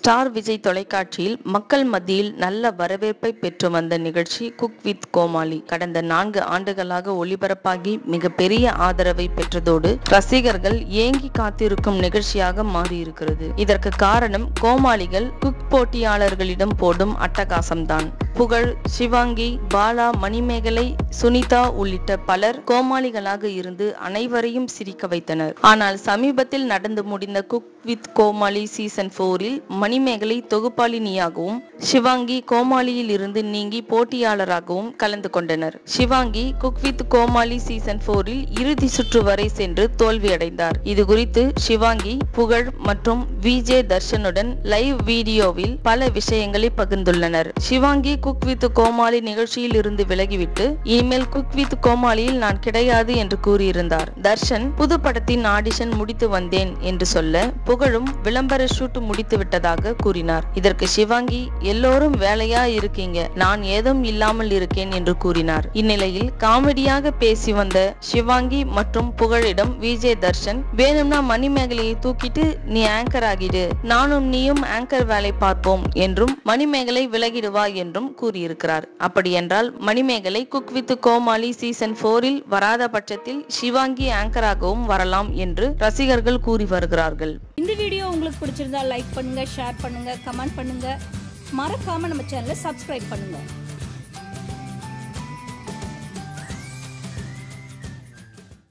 star Vijay தொலைக்காட்சியில் மக்கள் மத்தியில் நல்ல வரவேற்பை பெற்று வந்த நிகழ்ச்சி குக் வித் கோமாளி கடந்த நான்கு ஆண்டுகளாக ஒளிபரப்பாகி மிகப்பெரிய ஆதரவை பெற்றதோடு ரசிகர்கள் ஏங்கி காத்திருக்கும் நிகழ்ச்சியாக மாறியிருக்கிறது இதற்கு காரணம் கோமாளிகள் குக் போட்டியாளர்களிடம் போடும் அட்டகாசம்தான் புகழ் சிவாங்கி பாலா மணிமேகலை சுனிதா உள்ளிட்ட பலர் கோமாளிகளாக இருந்து அனைவரையும் சிரிக்க வைத்தனர் ஆனால் சமீபத்தில் நடந்து முடிந்த குக் வித் கோமாளி சீசன் போரில் மணிமேகலை தொகுப்பாளினியாகவும் சிவாங்கி கோமாளியில் இருந்து நீங்கி போட்டியாளராகவும் கலந்து கொண்டனர் Shivangi cook with Comali season போரில் இறுதி சுற்று வரை சென்று தோல்வியடைந்தார் இது குறித்து சிவாங்கி புகழ் மற்றும் விஜே தர்ஷனுடன் லைவ் வீடியோவில் பல விஷயங்களை பகிர்ந்துள்ளனர் சிவாங்கி குக் வித் கோமாளி நிகழ்ச்சியில் இருந்து விலகிவிட்டு இனிமேல் குக் வித் கோமாளியில் நான் கிடையாது என்று கூறியிருந்தார் தர்ஷன் புது படத்தின் ஆடிஷன் முடித்து வந்தேன் என்று சொல்ல புகழும் விளம்பர ஷூட் முடித்து விட்டதாக கூறினார் இதற்கு சிவாங்கி எல்லோரும் வேலையா இருக்கீங்க நான் ஏதும் இல்லாமல் இருக்கேன் என்று கூறினார் இந்நிலையில் காமெடியாக பேசி வந்த சிவாங்கி மற்றும் புகழிடம் விஜய் தர்ஷன் வேணும்னா மணிமேகலையை தூக்கிட்டு நீ ஆங்கர் ஆகிடு நானும் நீயும் ஆங்கர் வேலை பார்ப்போம் என்றும் மணிமேகலை விலகிடுவா என்றும் கூறியிருக்கிறார் அப்படியென்றால் Manimegalai cook with Comali season போரில் வராத பட்சத்தில் சிவாங்கி ஆங்கராகவும் வரலாம் என்று ரசிகர்கள் கூறி வருகிறார்கள் இந்த வீடியோ உங்களுக்கு பிடிச்சிருந்தா லைக் பண்ணுங்க ஷேர் பண்ணுங்க கமெண்ட் பண்ணுங்க மறக்காம நம்ம சேனலை சப்ஸ்கிரைப் பண்ணுங்க